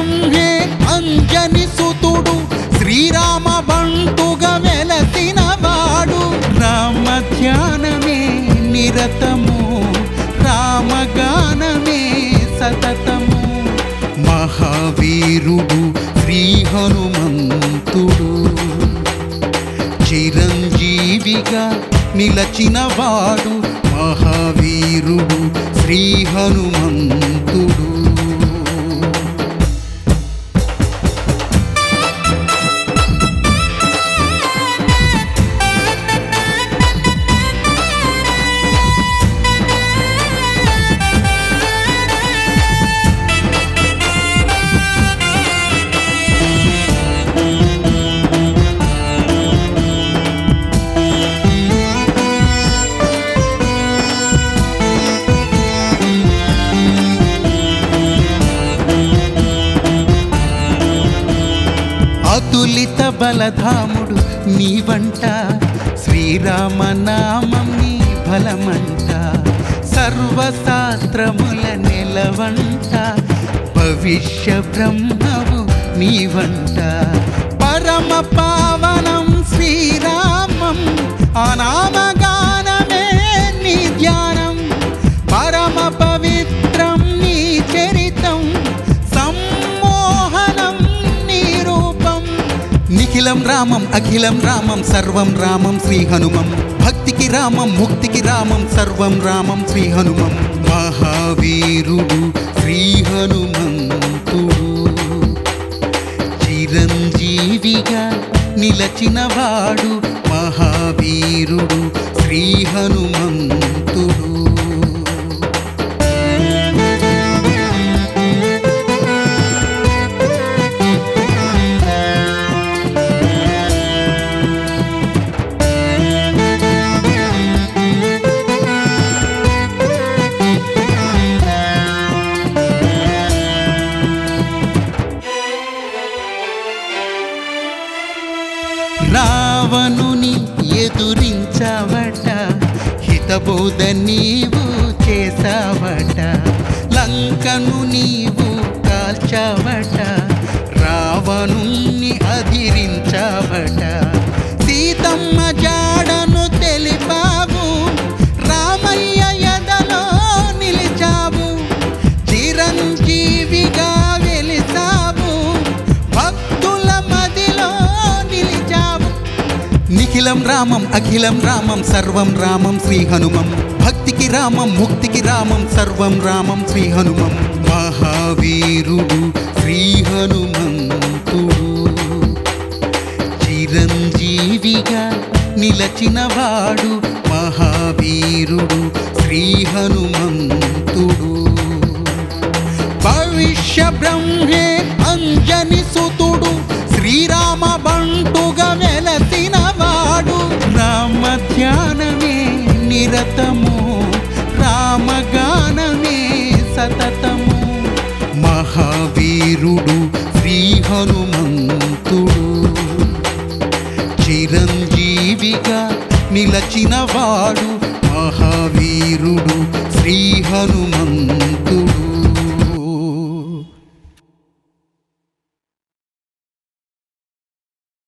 బ్రహ్మే అంజని సుతుడు శ్రీరామ బంటుగా వెలసిన వాడు రామ ధ్యానమే నిరతము రామగానమే సతతము మహావీరుడు శ్రీ హనుమంతుడు చిరంజీవిగా నిలచినవాడు మహావీరుడు శ్రీ హనుమంతుడు అతులిత బలధాముడు నీవంట శ్రీరామనామం నీ బలమంట సర్వశాస్త్రముల నెలవంట భవిష్య బ్రహ్మవు నీవంట పరమ పావనం శ్రీరామం అనామగానమే నీ ధ్యానం పరమ పవిత్రం నీ చరితం సమ్మోహనం నీ రూపం నిఖిలం రామం అఖిలం రామం సర్వం రామం శ్రీ హనుమం భక్తికి రామం ముక్తికి రామం సర్వం రామం శ్రీ హనుమం మహావీరుడు శ్రీ హనుమంతుడు చిరంజీవిగా నిలచినవాడు మహావీరుడు శ్రీ హనుమంతుడు రావణుని ఎదురించవట హితబోధ నీవు చేసావట లంకను నీవు కాల్చావట రావణుని అధిరించావట సీతమ్మ జాడను తెలిపావు రామయ్య ఎదలో నిలిచావు చిరంజీవిగా వెలిసావు భక్తుల మదిలో నిలిచావు నిఖిలం రామం అఖిలం రామం సర్వం రామం శ్రీ హనుమం భక్తికి రామం ముక్తికి రామం సర్వం రామం శ్రీ హనుమం మహావీరుడు శ్రీ హనుమంతుడు చిరంజీవిగా నిలచినవాడు మహావీరుడు శ్రీ హనుమంతుడు భవిష్య బ్రహ్మే అంజని సుతుడు శ్రీరామ బంటుగా వెలసిన వాడు రామ ధ్యానమే నిరతము రామగానమే సతతము మహావీరుడు శ్రీ హనుమంతుడు చిరంజీవిగా నిలచినవాడు మహావీరుడు శ్రీ హనుమంతుడు